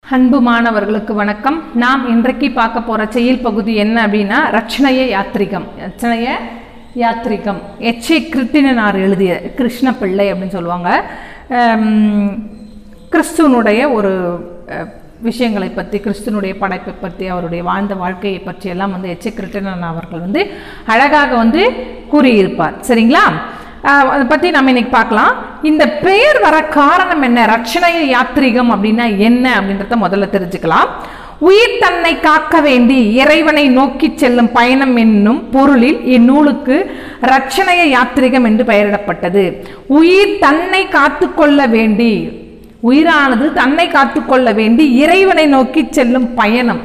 அன்பு மாணவர்களுக்கு வணக்கம் நாம் இன்றைக்கு பார்க்க போற செயல் பகுதி என்ன அப்படின்னா ரட்சணைய யாத்ரிகம் ரட்சணைய யாத்ரிகம் எச் ஏ கிருட்டினார் எழுதிய கிருஷ்ண பிள்ளை அப்படின்னு சொல்லுவாங்க ஹம், கிறிஸ்துவனுடைய ஒரு அஹ், விஷயங்களை பற்றி கிறிஸ்துவனுடைய படைப்பை பற்றி அவருடைய வாழ்ந்த வாழ்க்கையை பற்றி எல்லாம் வந்து எச் ஏ கிருட்டிணன் அவர்கள் வந்து அழகாக வந்து கூறியிருப்பார் சரிங்களா ஆஹ் அதை பற்றி நம்ம இன்னைக்கு பார்க்கலாம் இந்த பெயர் வர காரணம் என்ன ரட்சணைய யாத்ரீகம் அப்படின்னா என்ன அப்படின்றத முதல்ல தெரிஞ்சுக்கலாம் உயிர் தன்னை காக்க வேண்டி இறைவனை நோக்கி செல்லும் பயணம் என்னும் பொருளில் இந்நூலுக்கு ரட்சணைய யாத்ரீகம் என்று பெயரிடப்பட்டது உயிர் தன்னை காத்துக்கொள்ள வேண்டி உயிரானது தன்னை காத்துக்கொள்ள வேண்டி இறைவனை நோக்கி செல்லும் பயணம்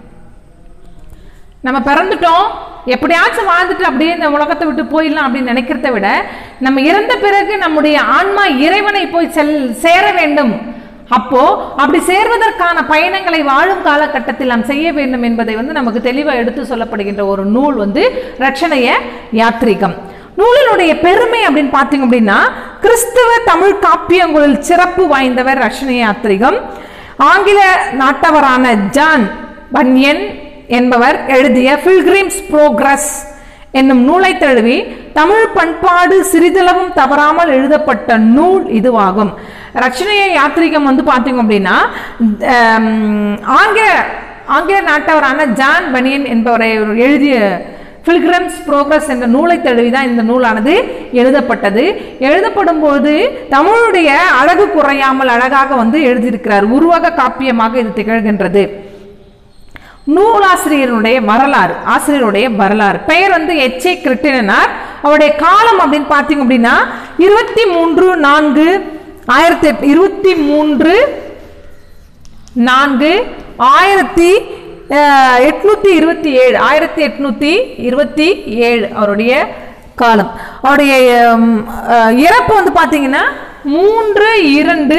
நம்ம பிறந்துட்டோம் எப்படியாச்சும் வாழ்ந்துட்டு அப்படியே இந்த உலகத்தை விட்டு போயிடலாம் அப்படின்னு நினைக்கிறத விட நம்ம இறந்த பிறகு நம்முடைய ஆன்மா இறைவனை போய் செல் சேர வேண்டும் அப்போ அப்படி சேர்வதற்கான பயணங்களை வாழும் காலகட்டத்தில் நாம் செய்ய வேண்டும் என்பதை வந்து நமக்கு தெளிவாக எடுத்து சொல்லப்படுகின்ற ஒரு நூல் வந்து ரட்சணைய யாத்ரீகம் நூலினுடைய பெருமை அப்படின்னு பார்த்தீங்க அப்படின்னா கிறிஸ்தவ தமிழ் காப்பியங்களில் சிறப்பு வாய்ந்தவர் ரட்சணைய யாத்ரீகம் ஆங்கில நாட்டவரான ஜான் பன்யன் என்பவர் எழுதிய பில்கிரிம்ஸ் புரோக்ரஸ் என்னும் நூலை தழுவி தமிழ் பண்பாடு சிறிதளவும் தவறாமல் எழுதப்பட்ட நூல் இதுவாகும் ரட்சணைய யாத்ரீகம் வந்து பார்த்தீங்க அப்படின்னா ஹம், ஆங்கில ஆங்கில நாட்டவரான ஜான் பனியன் என்பவரை எழுதிய பில்கிரம்ஸ் புரோக்ரஸ் என்ற நூலை தழுவி தான் இந்த நூலானது எழுதப்பட்டது எழுதப்படும் போது தமிழுடைய அழகு குறையாமல் அழகாக வந்து எழுதியிருக்கிறார் உருவக காப்பியமாக இது திகழ்கின்றது நூலாசிரியருடைய வரலாறு ஆசிரியருடைய வரலாறு பெயர் வந்து எச் ஏ கிருட்டினார் அவருடைய காலம் அப்படின்னு பார்த்தீங்க அப்படின்னா இருபத்தி மூன்று நான்கு ஆயிரத்தி எட் இருபத்தி மூன்று நான்கு ஆயிரத்தி அஹ், எட்நூத்தி இருபத்தி ஏழு ஆயிரத்தி எட்நூத்தி இருபத்தி ஏழு அவருடைய காலம் அவருடைய ஹம், அஹ், இறப்பு வந்து பார்த்தீங்கன்னா மூன்று இரண்டு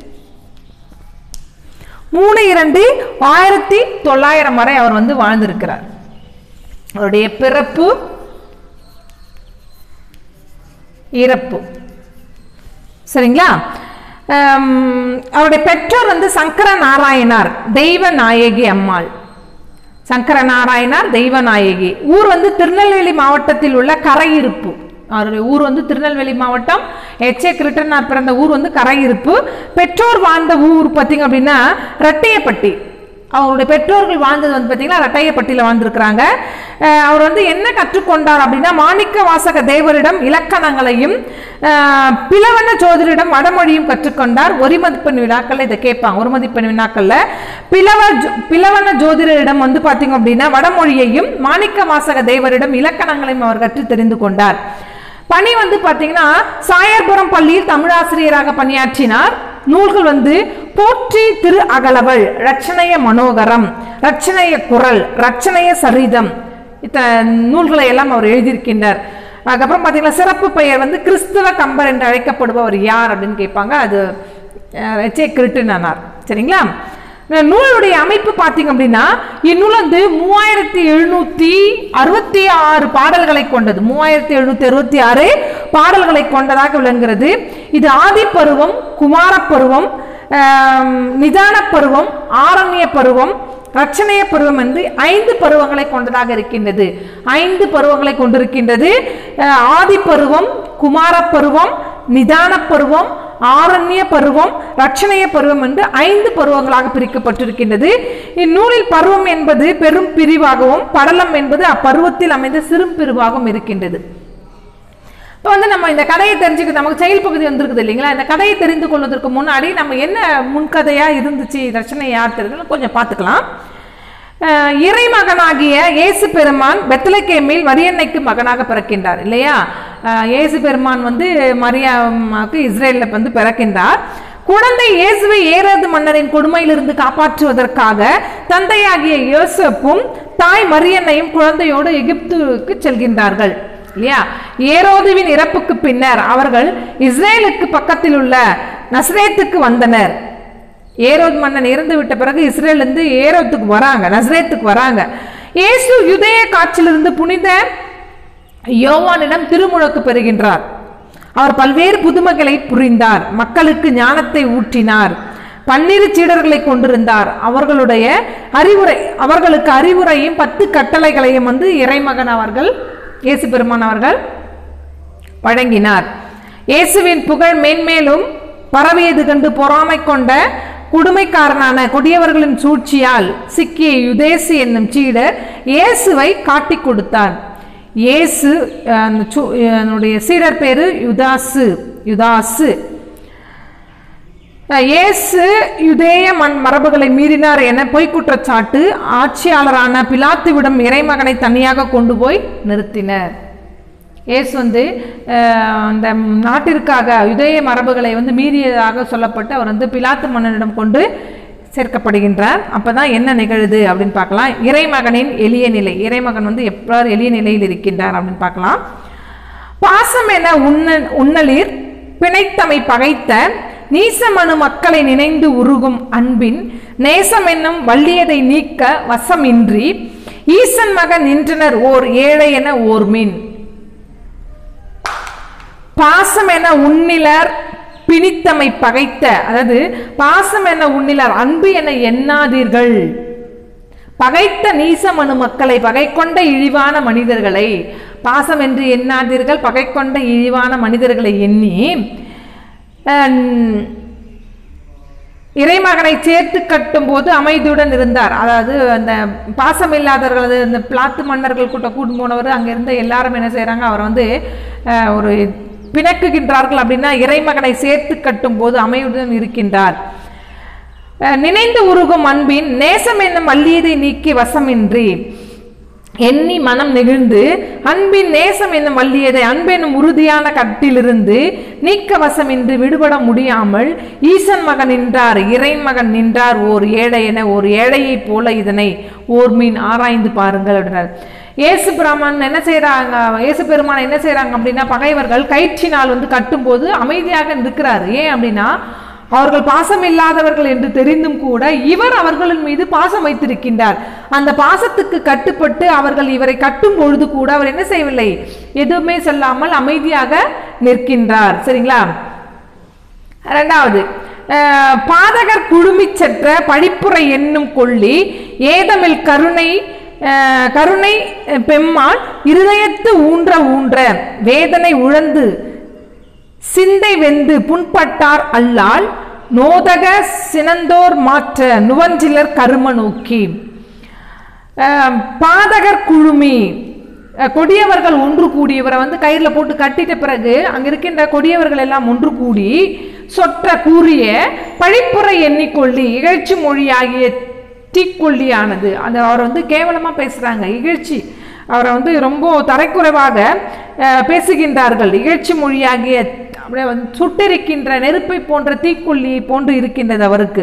மூணு இரண்டு ஆயிரத்தி தொள்ளாயிரம் வரை அவர் வந்து வாழ்ந்திருக்கிறார் அவருடைய பிறப்பு இறப்பு சரிங்களா ஹம், அவருடைய பெற்றோர் வந்து சங்கர நாராயணார் தெய்வ நாயகி அம்மாள் சங்கர நாராயணார் தெய்வ நாயகி ஊர் வந்து திருநெல்வேலி மாவட்டத்தில் உள்ள கரையிருப்பு அவருடைய ஊர் வந்து திருநெல்வேலி மாவட்டம் எச் ஏ கிருட்டனார் பிறந்த ஊர் வந்து கரையிருப்பு பெற்றோர் வாழ்ந்த ஊர் பார்த்தீங்க அப்படின்னா ரெட்டையப்பட்டி அவருடைய பெற்றோர்கள் வாழ்ந்தது வந்து பார்த்தீங்கன்னா ரெட்டையப்பட்டியில் வாழ்ந்திருக்கிறாங்க அஹ் அவர் வந்து என்ன கற்றுக்கொண்டார் அப்படின்னா மாணிக்க வாசக தேவரிடம் இலக்கணங்களையும் அஹ் பிளவன ஜோதிடரிடம் வடமொழியும் கற்றுக்கொண்டார் ஒரு மதிப்பெண் வினாக்கள் இதை கேட்பாங்க ஒரு மதிப்பெண் வினாக்கள்ல பிளவ ஜோ- பிளவன ஜோதிடரிடம் வந்து பார்த்தீங்க அப்படின்னா வடமொழியையும் மாணிக்க வாசக தேவரிடம் இலக்கணங்களையும் அவர் கற்று தெரிந்து கொண்டார் பணி வந்து பார்த்தீங்கன்னா சாயர்புரம் பள்ளியில் தமிழாசிரியராக பணியாற்றினார் நூல்கள் வந்து போற்றி திரு அகலவள் ரட்சணைய மனோகரம் ரட்சணைய குரல் ரட்சணைய சரிதம் இத்த நூல்களை எல்லாம் அவர் எழுதியிருக்கின்றார் அதுக்கப்புறம் பார்த்தீங்கன்னா சிறப்பு பெயர் வந்து கிறிஸ்தவ கம்பர் என்று அழைக்கப்படுபவர் யார் அப்படின்னு கேட்பாங்க அது எச் ஏ கிருட்டினார் சரிங்களா இந்த நூலுடைய அமைப்பு பார்த்தீங்க அப்படின்னா இந்நூல் வந்து மூவாயிரத்தி எழுநூத்தி அறுபத்தி ஆறு பாடல்களை கொண்டது மூவாயிரத்தி எழுநூத்தி அறுபத்தி ஆறு பாடல்களை கொண்டதாக விளங்குகிறது இது ஆதி பருவம் குமார பருவம் ஆம், நிதான பருவம் ஆரண்ய பருவம் ரட்சணைய பருவம் என்று ஐந்து பருவங்களை கொண்டதாக இருக்கின்றது ஐந்து பருவங்களை கொண்டிருக்கின்றது அஹ், ஆதி பருவம் குமார பருவம் நிதான பருவம் ஆரண்ய பருவம் ரட்சணைய பருவம் என்று ஐந்து பருவங்களாக பிரிக்கப்பட்டிருக்கின்றது இந்நூலில் பருவம் என்பது பெரும் பிரிவாகவும் படலம் என்பது அப்பருவத்தில் அமைந்த சிறு பிரிவாகவும் இருக்கின்றது இப்போ வந்து நம்ம இந்த கதையை தெரிஞ்சுக்க நமக்கு செயல் பகுதி வந்திருக்குது இல்லைங்களா இந்த கதையை தெரிந்து கொள்வதற்கு முன்னாடி நம்ம என்ன முன்கதையாக இருந்துச்சு ரச்சனை யார் தெரியுதுன்னு கொஞ்சம் பார்த்துக்கலாம் அஹ் இறைமகனாகிய இயேசு பெருமான் பெத்தலகேமில் மரியன்னைக்கு மகனாக பிறக்கின்றார் இல்லையா அஹ் இயேசு பெருமான் வந்து மரியாவுக்கு இஸ்ரேலில் வந்து பிறக்கின்றார் குழந்தை இயேசுவை ஏறாது மன்னரின் கொடுமையிலிருந்து காப்பாற்றுவதற்காக தந்தையாகிய யோசப்பும் தாய் மரியன்னையும் குழந்தையோடு எகிப்துக்கு செல்கின்றார்கள் இல்லையா ஏரோதுவின் இறப்புக்கு பின்னர் அவர்கள் இஸ்ரேலுக்கு பக்கத்தில் உள்ள நஸ்ரேத்துக்கு வந்தனர் ஏரோத் மன்னன் இறந்து விட்ட பிறகு இஸ்ரேல் இருந்து ஏரோத்துக்கு வராங்க நஸ்ரேத்துக்கு வராங்க இயேசு யுதேய காட்சியிலிருந்து புனித யோவானிடம் திருமுழக்கு பெறுகின்றார் அவர் பல்வேறு புதுமைகளை புரிந்தார் மக்களுக்கு ஞானத்தை ஊற்றினார் பன்னிரு சீடர்களை கொண்டிருந்தார் அவர்களுடைய அறிவுரை அவர்களுக்கு அறிவுரையும் பத்து கட்டளைகளையும் வந்து இறைமகன் அவர்கள் இயேசு பெருமான் அவர்கள் வழங்கினார் இயேசுவின் புகழ் மேன்மேலும் பரவியது கண்டு பொறாமை கொண்ட குடுமைக்காரனான கொடியவர்களின் சூழ்ச்சியால் சிக்கிய யுதேசு என்னும் சீடர் இயேசுவை காட்டிக் கொடுத்தார் இயேசு அஹ், அந்த சு- அதனுடைய சீடர் பேரு யுதாசு யுதாசு அஹ், இயேசு யுதேய மண் மரபுகளை மீறினார் என பொய்க் குற்றச்சாட்டு ஆட்சியாளரான பிலாத்துவிடம் இறைமகனை தனியாக கொண்டு போய் நிறுத்தினர் இயேசு வந்து அஹ், அந்த நாட்டிற்காக யுதேய மரபுகளை வந்து மீறியதாக சொல்லப்பட்டு அவர் வந்து பிலாத்து மன்னனிடம் கொண்டு சேர்க்கப்படுகின்றார் அப்பதான் என்ன நிகழுது அப்படின்னு பார்க்கலாம் இறைமகனின் எளிய நிலை இறைமகன் வந்து எவ்வாறு எளிய நிலையில் இருக்கின்றார் அப்படின்னு பார்க்கலாம் பாசம் என உண்ண உண்ணலீர் பிணைத்தமை பகைத்த நீசமனு மக்களை நினைந்து உருகும் அன்பின் நேசம் என்னும் வள்ளியதை நீக்க வசமின்றி ஈசன் மகன் நின்றனர் ஓர் ஏழை என ஓர் மீன் பாசம் என உன்னிலர் பிணித்தமை பகைத்த அதாவது பாசம் என உன்னிலர் அன்பு என எண்ணாதீர்கள் பகைத்த நீசமனு மக்களை பகை கொண்ட இழிவான மனிதர்களை பாசம் என்று எண்ணாதீர்கள் பகை கொண்ட இழிவான மனிதர்களை எண்ணி அஹ், இறைமகனை சேர்த்து கட்டும் போது அமைதியுடன் இருந்தார் அதாவது அந்த பாசம் இல்லாதவர்கள் அது இந்த பிளாத்து மன்னர்கள் கூட்ட கூட்டு போனவர் அங்க இருந்த எல்லாரும் என்ன செய்றாங்க அவர் வந்து அஹ், ஒரு பிணக்குகின்றார்கள் அப்படின்னா இறைமகனை சேர்த்து கட்டும் போது அமைதியுடன் இருக்கின்றார் அஹ், நினைந்து உருகும் அன்பின் நேசம் என்னும் வல்லியதை நீக்கி வசமின்றி எண்ணி மனம் நெகிழ்ந்து அன்பின் நேசம் என்னும் வல்லியதை அன்பெனும் உறுதியான கட்டிலிருந்து நீக்க வசமின்றி விடுபட முடியாமல் ஈசன் மகன் நின்றார் இறைமகன் நின்றார் ஓர் ஏழை என ஒரு ஏழையைப் போல இதனை ஓர் மீன் ஆராய்ந்து பாருங்கள் அப்படின்னார் இயேசு பிராமன் என்ன செய்றாங்க இயேசு பெருமான் என்ன செய்றாங்க அப்படின்னா பகைவர்கள் கயிற்றினால் வந்து கட்டும்போது அமைதியாக இருக்கிறார் ஏன் அப்படின்னா அவர்கள் பாசம் இல்லாதவர்கள் என்று தெரிந்தும் கூட இவர் அவர்களின் மீது பாசம் வைத்திருக்கின்றார் அந்த பாசத்துக்கு கட்டுப்பட்டு அவர்கள் இவரை கட்டும் பொழுது கூட அவர் என்ன செய்யவில்லை எதுவுமே சொல்லாமல் அமைதியாக நிற்கின்றார் சரிங்களா இரண்டாவது அஹ், பாதகர் குழுமிச் சென்ற படிப்புரை என்னும் கொள்ளி ஏதமில் கருணை அஹ், கருணை அஹ், பெம்மாள் இருதயத்து ஊன்ற ஊன்ற வேதனை உழந்து சிந்தை வெந்து புண்பட்டார் அல்லால் நோதக சினந்தோர் மாற்ற நுவஞ்சிலர் கரும நோக்கி அஹ், பாதகர் குழுமி அஹ், கொடியவர்கள் ஒன்று கூடி இவரை வந்து கயிறுல போட்டு கட்டிட்ட பிறகு அங்க இருக்கின்ற கொடியவர்கள் எல்லாம் ஒன்று கூடி சொற்ற கூறிய பழிப்புரை எண்ணிக்கொள்ளி இகழ்ச்சி மொழியாகிய தீக்கொல்லியானது அந்த அவர் வந்து கேவலமா பேசுறாங்க இகழ்ச்சி அவரை வந்து ரொம்ப தரைக்குறைவாக அஹ், பேசுகின்றார்கள் இகழ்ச்சி மொழியாகிய அப்படியே வந்து சுட்டெரிக்கின்ற நெருப்பை போன்ற தீக்கொல்லி போன்று இருக்கின்றது அவருக்கு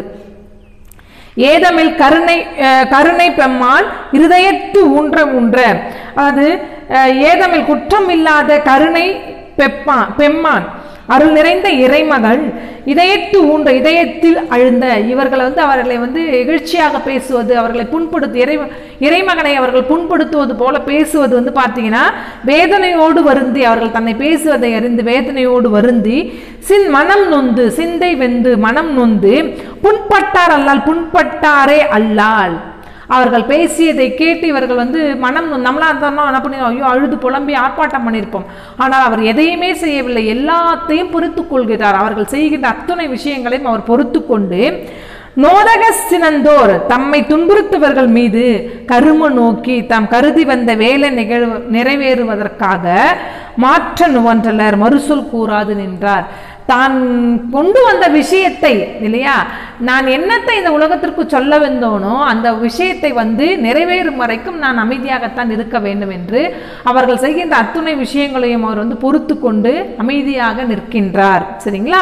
ஏதமில் கருணை அஹ், கருணை பெம்மாள் இருதயத்து ஊன்ற ஊன்ற அது அஹ், ஏதமில் குற்றம் இல்லாத கருணை பெப்பா பெம்மான் அருள் நிறைந்த இறைமகள் இதயத்து ஊன்ற இதயத்தில் அழுந்த இவர்களை வந்து அவர்களை வந்து இகழ்ச்சியாக பேசுவது அவர்களை புண்படுத்து இறை இறைமகனை அவர்கள் புண்படுத்துவது போல பேசுவது வந்து பார்த்தீங்கன்னா வேதனையோடு வருந்தி அவர்கள் தன்னை பேசுவதை அறிந்து வேதனையோடு வருந்தி சின் மனம் நொந்து சிந்தை வெந்து மனம் நொந்து புண்பட்டார் அல்லால் புண்பட்டாரே அல்லால் அவர்கள் பேசியதை கேட்டு இவர்கள் வந்து மனம் நொந்து- நம்மளா இருந்தோம்னா என்ன பண்ணி ஐயோ அழுது புலம்பி ஆர்ப்பாட்டம் பண்ணியிருப்போம் ஆனால் அவர் எதையுமே செய்யவில்லை எல்லாத்தையும் பொறுத்து கொள்கிறார் அவர்கள் செய்கின்ற அத்தனை விஷயங்களையும் அவர் பொறுத்து கொண்டு நோதக சினந்தோர் தம்மை துன்புறுத்துவர்கள் மீது கரும நோக்கி தாம் கருதி வந்த வேலை நிகழ்வு நிறைவேறுவதற்காக மாற்ற நுவன்றலர் மறுசொல் கூறாது நின்றார் தான் கொண்டு வந்த விஷயத்தை இல்லையா நான் என்னத்தை இந்த உலகத்திற்கு சொல்ல வந்தோனோ அந்த விஷயத்தை வந்து நிறைவேறும் வரைக்கும் நான் அமைதியாகத்தான் இருக்க வேண்டும் என்று அவர்கள் செய்கின்ற அத்துணை விஷயங்களையும் அவர் வந்து பொறுத்து கொண்டு அமைதியாக நிற்கின்றார் சரிங்களா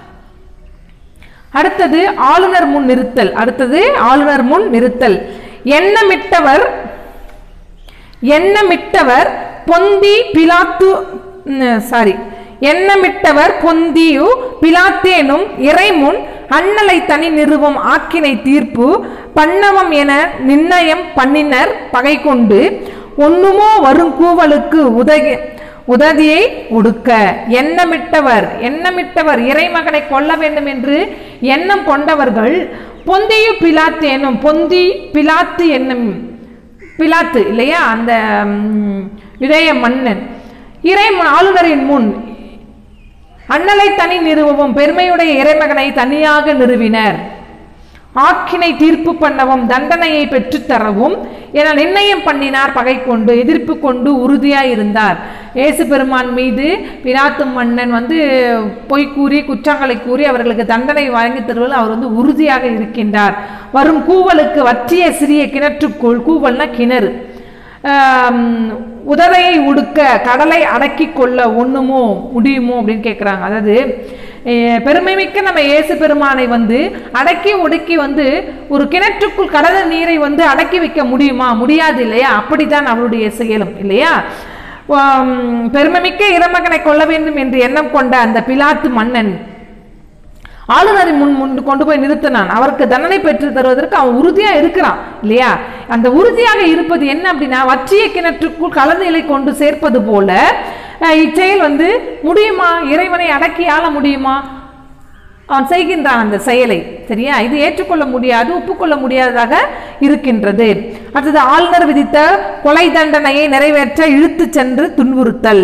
அடுத்தது ஆளுநர் முன் நிறுத்தல் அடுத்தது ஆளுநர் முன் நிறுத்தல் எண்ணமிட்டவர் எண்ணமிட்டவர் பொந்தி பிலாத்து சாரி எண்ணமிட்டவர் பொந்தியு பிலாத்தேனும் இறைமுன் அண்ணலை தனி நிறுவம் ஆக்கினை தீர்ப்பு பண்ணவம் என நிர்ணயம் பண்ணினர் பகை கொண்டு ஒண்ணுமோ வருங்கூவலுக்கு உதகி உததியை உடுக்க எண்ணமிட்டவர் எண்ணமிட்டவர் இறைமகனை கொல்ல வேண்டும் என்று எண்ணம் கொண்டவர்கள் பொந்தியு பிலாத்து என்னும் பொந்தி பிலாத்து என்னும் பிலாத்து இல்லையா அந்த ம், யுதேய மன்னன் இறை ஆளுநரின் முன் அண்ணலை தனி நிறுவவும் பெருமையுடைய இறைமகனை தனியாக நிறுவினர் ஆக்கினை தீர்ப்பு பண்ணவும் தண்டனையை பெற்றுத்தரவும் என நிர்ணயம் பண்ணினார் பகை கொண்டு எதிர்ப்பு கொண்டு உறுதியாய் இருந்தார் இயேசு பெருமான் மீது பிராத்து மன்னன் வந்து பொய் கூறி குற்றங்களை கூறி அவர்களுக்கு தண்டனை வழங்கி தருவதில் அவர் வந்து உறுதியாக இருக்கின்றார் வரும் கூவலுக்கு வற்றிய சிறிய கிணற்றுக்குள் கூவல்னா கிணறு ஆம், உதரையை உடுக்க கடலை அடக்கி கொள்ள ஒண்ணுமோ முடியுமோ அப்படின்னு கேட்குறாங்க அதாவது அஹ், பெருமைமிக்க நம்ம இயேசு பெருமானை வந்து அடக்கி ஒடுக்கி வந்து ஒரு கிணற்றுக்குள் கடல் நீரை வந்து அடக்கி வைக்க முடியுமா முடியாது இல்லையா அப்படித்தான் அவருடைய செயலும் இல்லையா ஆம், பெருமைமிக்க இறைமகனை கொள்ள வேண்டும் என்று எண்ணம் கொண்ட அந்த பிலாத்து மன்னன் ஆளுநரை முன் முன் கொண்டு போய் நிறுத்தினான் அவருக்கு தண்டனை பெற்று தருவதற்கு அவன் உறுதியா இருக்கிறான் இல்லையா அந்த உறுதியாக இருப்பது என்ன அப்படின்னா வற்றிய கிணற்றுக்குள் கலநிலை கொண்டு சேர்ப்பது போல அஹ், இச்செயல் வந்து முடியுமா இறைவனை அடக்கி ஆள முடியுமா அவன் செய்கின்றான் அந்த செயலை சரியா இது ஏற்றுக்கொள்ள முடியாது ஒப்புக்கொள்ள முடியாததாக இருக்கின்றது அடுத்தது ஆளுநர் விதித்த கொலை தண்டனையை நிறைவேற்ற இழுத்துச் சென்று துன்புறுத்தல்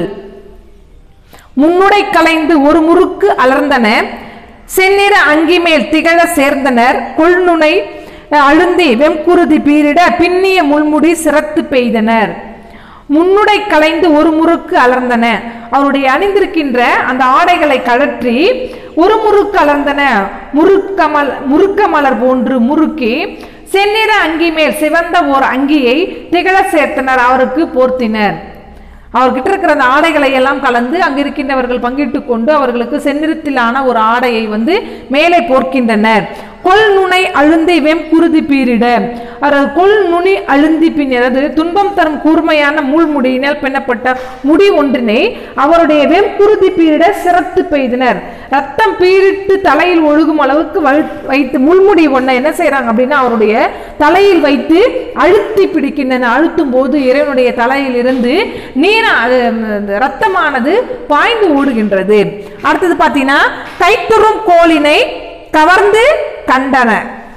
முன்னுடை கலைந்து ஒரு முறுக்கு அலர்ந்தன செந்நிற அங்கி மேல் திகழ சேர்ந்தனர் கொள்நுனை அஹ், அழுந்தி வெம்குருதி பீரிட பின்னிய முள்முடி சிரத்து பெய்தனர் முன்னுடை கலைந்து ஒரு முறுக்கு அலர்ந்தன அவருடைய அணிந்திருக்கின்ற அந்த ஆடைகளை கழற்றி ஒரு முறுக்கு அலர்ந்தன முறுக்கமல் முறுக்க மலர் போன்று முறுக்கி செந்நிற அங்கி மேல் சிவந்த ஓர் அங்கியை திகழ சேர்த்தனர் அவருக்கு போர்த்தினர் அவர்கிட்ட இருக்கிற அந்த ஆடைகளை எல்லாம் கலந்து அங்க இருக்கின்றவர்கள் பங்கிட்டு கொண்டு அவர்களுக்கு செந்நிறத்திலான ஒரு ஆடையை வந்து மேலே போர்க்கின்றனர் கொல் நுனை அழுந்தி வெம் குருதி பீரிட அதாவது கொல் நுனி அழுந்தி பின் அதாவது துன்பம் தரும் கூர்மையான முள்முடியினால் பின்னப்பட்ட முடி ஒன்றினை அவருடைய வெம் குருதி பீரிட சிரத்து பெய்தனர் ரத்தம் பீரிட்டு தலையில் ஒழுகும் அளவுக்கு வழு- வைத்து முள்முடி ஒன்றை என்ன செய்றாங்க அப்படின்னா அவருடைய தலையில் வைத்து அழுத்தி பிடிக்கின்றன அழுத்தும் போது இறைவனுடைய தலையில் இருந்து நீர அது, ம், ரத்தமானது பாய்ந்து ஓடுகின்றது அடுத்தது பார்த்தீங்கன்னா கைத்துறும் கோலினை கவர்ந்து கண்டன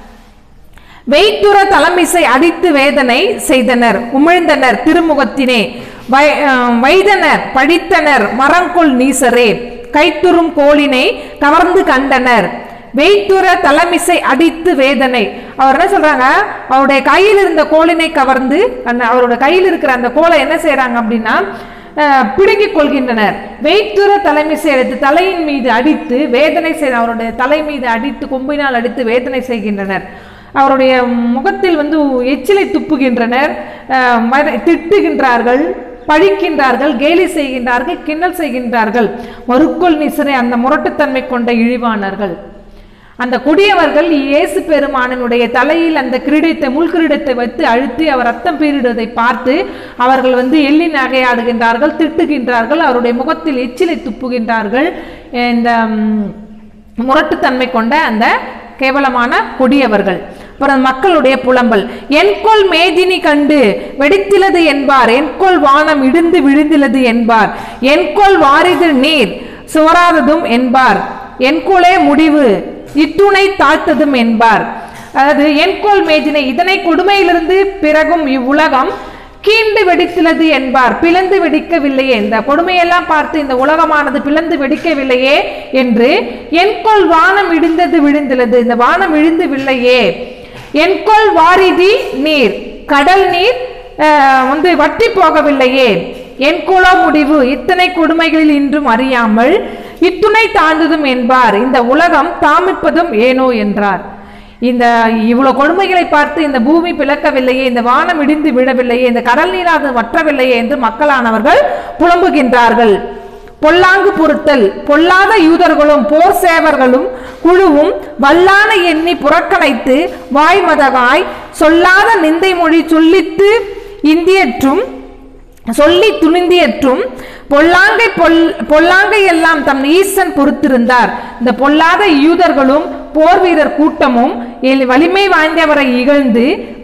வெய்த்துற தலைமிசை அடித்து வேதனை செய்தனர் உமிழ்ந்தனர் திருமுகத்தினே வை- அஹ், வைதனர் படித்தனர் மரங்கொள் நீசரே கைத்துறும் கோலினை கவர்ந்து கண்டனர் வெய்த்துற தலைமிசை அடித்து வேதனை அவர் என்ன சொல்றாங்க அவருடைய கையில் இருந்த கோலினை கவர்ந்து அந்த அவருடைய கையில் இருக்கிற அந்த கோலை என்ன செய்றாங்க அப்படின்னா அஹ், பிடுங்கிக் கொள்கின்றனர் வெய்த்துற தலைமிசை அடித்து தலையின் மீது அடித்து வேதனை செய்த அவருடைய தலை மீது அடித்து கொம்பினால் அடித்து வேதனை செய்கின்றனர் அவருடைய முகத்தில் வந்து எச்சிலை துப்புகின்றனர் அஹ், மத- திட்டுகின்றார்கள் பழிக்கின்றார்கள் கேலி செய்கின்றார்கள் கிண்டல் செய்கின்றார்கள் மறுக்கொள் நிசரை அந்த முரட்டுத்தன்மை கொண்ட இழிவானார்கள் அந்த கொடியவர்கள் இயேசு பெருமானனுடைய தலையில் அந்த கிரீடத்தை முள் கிரீடத்தை வைத்து அழுத்தி அவர் ரத்தம் பீரிடுவதை பார்த்து அவர்கள் வந்து எள்ளி நகையாடுகின்றார்கள் திட்டுகின்றார்கள் அவருடைய முகத்தில் எச்சிலை துப்புகின்றார்கள் இந்த ம், முரட்டுத்தன்மை கொண்ட அந்த கேவலமான கொடியவர்கள் அப்புறம் மக்களுடைய புலம்பல் என்கொள் மேதினி கண்டு வெடித்திலது என்பார் என்கொள் வானம் இடிந்து விழுந்திலது என்பார் என்கொள் வாரிது நீர் சுவராததும் என்பார் என்கொளே முடிவு இத்துணை தாழ்த்ததும் என்பார் அதாவது என்கொள் மேதினை இதனை கொடுமையிலிருந்து பிறகும் இவ்வுலகம் கீண்டு வெடித்துள்ளது என்பார் பிளந்து வெடிக்கவில்லையே இந்த கொடுமையெல்லாம் பார்த்து இந்த உலகமானது பிளந்து வெடிக்கவில்லையே என்று என்கொள் வானம் இடிந்தது விழுந்துள்ளது இந்த வானம் விழுந்துவில்லையே என்கொள் வாரிதி நீர் கடல் நீர் அஹ், வந்து வற்றி போகவில்லையே என்கொளோ முடிவு இத்தனை கொடுமைகளில் இன்றும் அறியாமல் இத்துணை தாழ்ந்ததும் என்பார் இந்த உலகம் தாமிப்பதும் ஏனோ என்றார் இந்த இவ்வளவு கொடுமைகளை பார்த்து இந்த பூமி பிளக்கவில்லையே இந்த வானம் இடிந்து விழவில்லையே இந்த கடல் நீராது வற்றவில்லையே என்று மக்களானவர்கள் புலம்புகின்றார்கள் பொல்லாங்கு பொருத்தல் பொல்லாத யூதர்களும் போர் சேவர்களும் குழுவும் வல்லான எண்ணி புறக்கணைத்து வாய்மதகாய் சொல்லாத நிந்தை மொழி சொல்லித்து இந்தியற்றும் சொல்லி துணிந்தியற்றும் பொல்லாங்கை பொல் பொல்லாங்கை எல்லாம் தம் ஈசன் பொறுத்திருந்தார் இந்த பொல்லாத யூதர்களும் போர் வீரர் கூட்டமும் எல்- வலிமை வாய்ந்தவரை இகழ்ந்து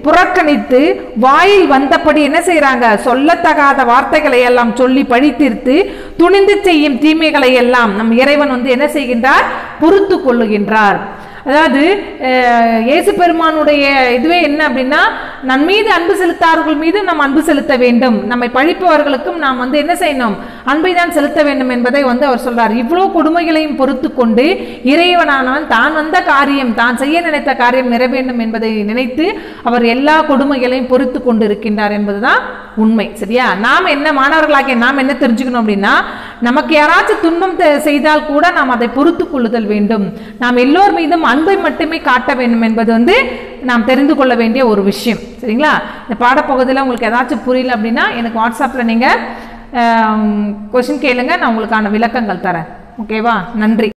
புறக்கணித்து வாயில் வந்தபடி என்ன செய்றாங்க சொல்லத்தகாத வார்த்தைகளை எல்லாம் சொல்லி பழித்தீர்த்து துணிந்து செய்யும் தீமைகளை எல்லாம் நம் இறைவன் வந்து என்ன செய்கின்றார் பொறுத்து கொள்ளுகின்றார் அதாவது அஹ், இயேசு பெருமானுடைய இதுவே என்ன அப்படின்னா நம் மீது அன்பு செலுத்தார்கள் மீது நாம் அன்பு செலுத்த வேண்டும் நம்மை பழிப்பவர்களுக்கும் நாம் வந்து என்ன செய்யணும் அன்பை தான் செலுத்த வேண்டும் என்பதை வந்து அவர் சொல்றார் இவ்வளோ கொடுமைகளையும் பொறுத்து கொண்டு இறைவனானவன் தான் வந்த காரியம் தான் செய்ய நினைத்த காரியம் நிறைவேண்டும் என்பதை நினைத்து அவர் எல்லா கொடுமைகளையும் பொறுத்து கொண்டு இருக்கின்றார் என்பதுதான் உண்மை சரியா நாம் என்ன மாணவர்களாகிய நாம் என்ன தெரிஞ்சுக்கணும் அப்படின்னா நமக்கு யாராச்சும் துன்பம் தெ- செய்தால் கூட நாம் அதை பொறுத்து கொள்ளுதல் வேண்டும் நாம் எல்லோர் மீதும் அன்பை மட்டுமே காட்ட வேண்டும் என்பது வந்து நாம் தெரிந்து கொள்ள வேண்டிய ஒரு விஷயம் சரிங்களா இந்த பாடப்பகுதியில் உங்களுக்கு ஏதாச்சும் புரியல அப்படின்னா எனக்கு வாட்ஸ்அப்பில் நீங்கள் கொஷின் கேளுங்க நான் உங்களுக்கான விளக்கங்கள் தரேன் ஓகேவா நன்றி